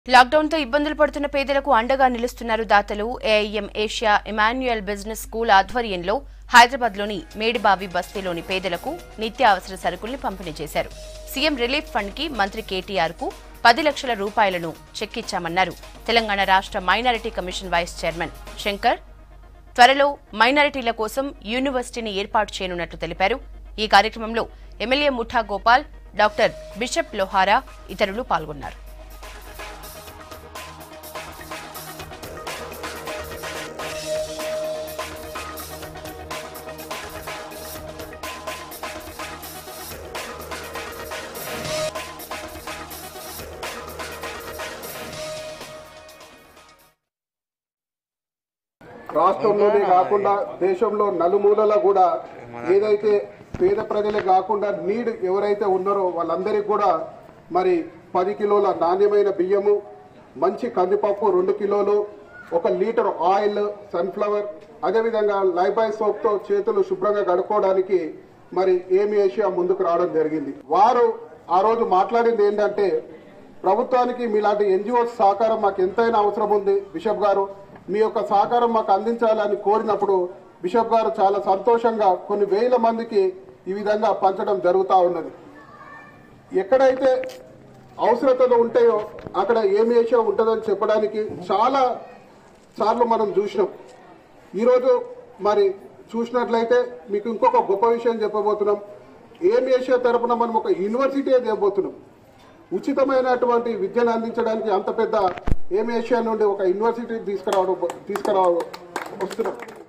లాక్డౌన్తో ఇబ్బందులు పడుతున్న పేదలకు అండగా నిలుస్తున్నారు దాతలు AIM Asia Emmanuel business school ఆధ్వర్యంలో హైదరాబాద్లోని మేడిబావి బస్తీలోని పేదలకు నిత్యావసర సరుకుల్ని పంపిణీ చేశారు సీఎం రిలీఫ్ ఫండ్ కి మంత్రి కేటీఆర్ కు పది లక్షల రూపాయలను చెక్ ఇచ్చామన్నారు తెలంగాణ రాష్ట్ర minority commission vice chairman Shankar త్వరలో మైనారిటీల కోసం యూనివర్సిటీని ఏర్పాటు చేయనున్నట్లు తెలిపారు ఈ కార్యక్రమంలో ఎమ్మెల్యే ముఠా గోపాల్ డాక్టర్ బిషప్ లోహారా ఇతరులు పాల్గొన్నారు రాష్ట్రంలోనే కాకుండా దేశంలో నలుమూలలా కూడా ఏదైతే పేద ప్రజలే కాకుండా నీడ్ ఎవరైతే ఉన్నారో వాళ్ళందరికీ కూడా మరి పది కిలోల నాణ్యమైన బియ్యము మంచి కందిపప్పు రెండు కిలోలు ఒక లీటర్ ఆయిల్ సన్ఫ్లవర్ అదేవిధంగా లైబాయ్ సోప్తో చేతులు శుభ్రంగా కడుక్కోవడానికి మరి ఏమి ఏషియా ముందుకు రావడం జరిగింది వారు ఆ రోజు మాట్లాడింది ఏంటంటే ప్రభుత్వానికి మీలాంటి ఎన్జిఓస్ సహకారం మాకు ఎంతైనా అవసరం ఉంది బిషప్ గారు మీ యొక్క సహకారం మాకు అందించాలని కోరినప్పుడు బిషప్ గారు చాలా సంతోషంగా కొన్ని వేల మందికి ఈ విధంగా పంచడం జరుగుతూ ఉన్నది ఎక్కడైతే అవసరతలు ఉంటాయో అక్కడ ఏమి ఏషియా ఉంటుందని చెప్పడానికి చాలా సార్లు మనం చూసినాం ఈరోజు మరి చూసినట్లయితే మీకు ఇంకొక గొప్ప విషయం చెప్పబోతున్నాం ఏం ఏషియా తరపున మనం ఒక యూనివర్సిటీ చేయబోతున్నాం ఉచితమైనటువంటి విద్యను అందించడానికి అంత పెద్ద ఏం ఏషియా నుండి ఒక యూనివర్సిటీ తీసుకురావడం తీసుకురావ వస్తున్నాం